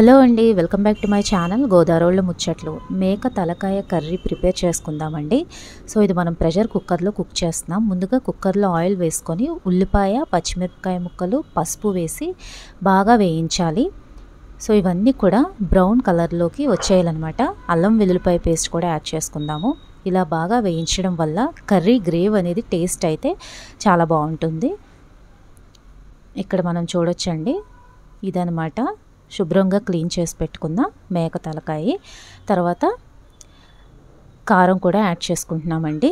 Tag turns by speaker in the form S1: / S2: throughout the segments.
S1: hello అండి welcome back to my channel గోదావరిలో ముచ్చట్లు మేక తలకాయ కర్రీ ప్రిపేర్ చేసుకుందామండి సో ఇది మనం ప్రెషర్ కుక్కర్లో కుక్ చేస్తున్నాం ముందుగా కుక్కర్లో ఆయిల్ వేసుకొని ఉల్లిపాయ పచ్చిమిరపకాయ ముక్కలు పసుపు వేసి బాగా వేయించాలి సో ఇవన్నీ కూడా బ్రౌన్ కలర్లోకి వచ్చేయాలన్నమాట అల్లం వెల్లుల్లిపాయ పేస్ట్ కూడా యాడ్ చేసుకుందాము ఇలా బాగా వేయించడం వల్ల కర్రీ గ్రేవ్ అనేది టేస్ట్ అయితే చాలా బాగుంటుంది ఇక్కడ మనం చూడొచ్చండి ఇదనమాట శుభ్రంగా క్లీన్ చేసి పెట్టుకున్న మేక తలకాయ తర్వాత కారం కూడా యాడ్ చేసుకుంటున్నామండి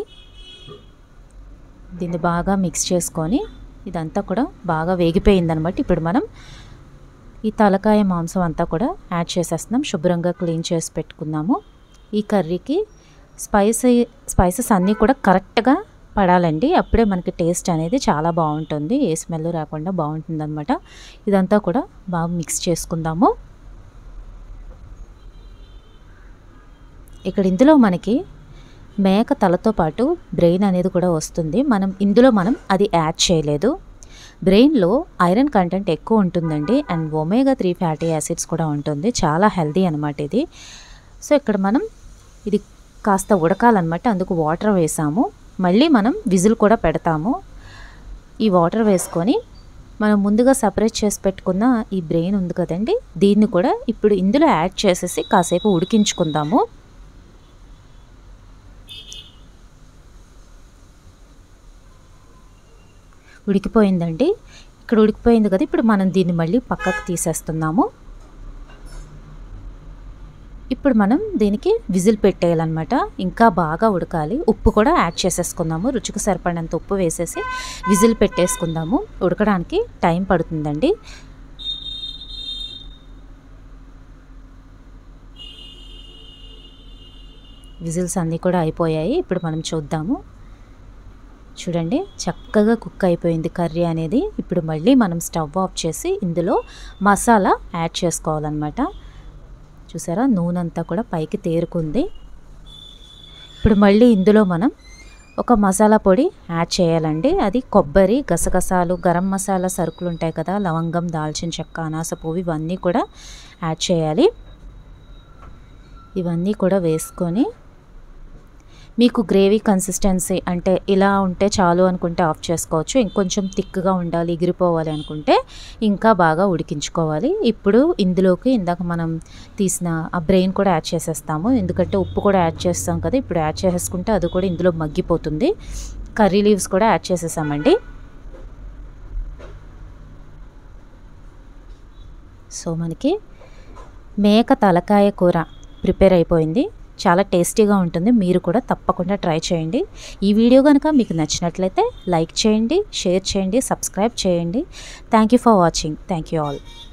S1: దీన్ని బాగా మిక్స్ చేసుకొని ఇదంతా కూడా బాగా వేగిపోయిందనమాట ఇప్పుడు మనం ఈ తలకాయ మాంసం అంతా కూడా యాడ్ చేసేస్తున్నాం శుభ్రంగా క్లీన్ చేసి పెట్టుకుందాము ఈ కర్రీకి స్పైసీ స్పైసెస్ అన్నీ కూడా కరెక్ట్గా పడాలండి అప్పుడే మనకి టేస్ట్ అనేది చాలా బాగుంటుంది ఏ స్మెల్ రాకుండా బాగుంటుంది అనమాట ఇదంతా కూడా బాగా మిక్స్ చేసుకుందాము ఇక్కడ ఇందులో మనకి మేక తలతో పాటు బ్రెయిన్ అనేది కూడా వస్తుంది మనం ఇందులో మనం అది యాడ్ చేయలేదు బ్రెయిన్లో ఐరన్ కంటెంట్ ఎక్కువ ఉంటుందండి and omega three fatty acids కూడా ఉంటుంది చాలా హెల్దీ అనమాట ఇది సో ఇక్కడ మనం ఇది కాస్త ఉడకాలన్నమాట అందుకు వాటర్ వేసాము మళ్ళీ మనం విజిల్ కూడా పెడతాము ఈ వాటర్ వేసుకొని మనం ముందుగా సపరేట్ చేసి పెట్టుకున్న ఈ బ్రెయిన్ ఉంది కదండి దీన్ని కూడా ఇప్పుడు ఇందులో యాడ్ చేసేసి కాసేపు ఉడికించుకుందాము ఉడికిపోయిందండి ఇక్కడ ఉడికిపోయింది కదా ఇప్పుడు మనం దీన్ని మళ్ళీ పక్కకు తీసేస్తున్నాము ఇప్పుడు మనం దీనికి విజిల్ పెట్టేయాలన్నమాట ఇంకా బాగా ఉడకాలి ఉప్పు కూడా యాడ్ చేసేసుకుందాము రుచికి సరిపడినంత ఉప్పు వేసేసి విజిల్ పెట్టేసుకుందాము ఉడకడానికి టైం పడుతుందండి విజిల్స్ అన్నీ కూడా అయిపోయాయి ఇప్పుడు మనం చూద్దాము చూడండి చక్కగా కుక్ అయిపోయింది కర్రీ అనేది ఇప్పుడు మళ్ళీ మనం స్టవ్ ఆఫ్ చేసి ఇందులో మసాలా యాడ్ చేసుకోవాలన్నమాట చూసారా నూనె అంతా కూడా పైకి తేరుకుంది ఇప్పుడు మళ్ళీ ఇందులో మనం ఒక మసాలా పొడి యాడ్ చేయాలండి అది కొబ్బరి గసగసాలు గరం మసాలా సరుకులు ఉంటాయి కదా లవంగం దాల్చిన చెక్క అనాస పువ్వు ఇవన్నీ కూడా యాడ్ చేయాలి ఇవన్నీ కూడా వేసుకొని మీకు గ్రేవీ కన్సిస్టెన్సీ అంటే ఇలా ఉంటే చాలు అనుకుంటే ఆఫ్ చేసుకోవచ్చు ఇంకొంచెం థిక్గా ఉండాలి ఎగిరిపోవాలి అనుకుంటే ఇంకా బాగా ఉడికించుకోవాలి ఇప్పుడు ఇందులోకి ఇందాక మనం తీసిన ఆ బ్రెయిన్ కూడా యాడ్ చేసేస్తాము ఎందుకంటే ఉప్పు కూడా యాడ్ చేస్తాం కదా ఇప్పుడు యాడ్ చేసేసుకుంటే అది కూడా ఇందులో మగ్గిపోతుంది కర్రీ లీవ్స్ కూడా యాడ్ చేసేసామండి సో మనకి మేక తలకాయ కూర ప్రిపేర్ అయిపోయింది చాలా టేస్టీగా ఉంటుంది మీరు కూడా తప్పకుండా ట్రై చేయండి ఈ వీడియో కనుక మీకు నచ్చినట్లయితే లైక్ చేయండి షేర్ చేయండి సబ్స్క్రైబ్ చేయండి thank you for watching thank you all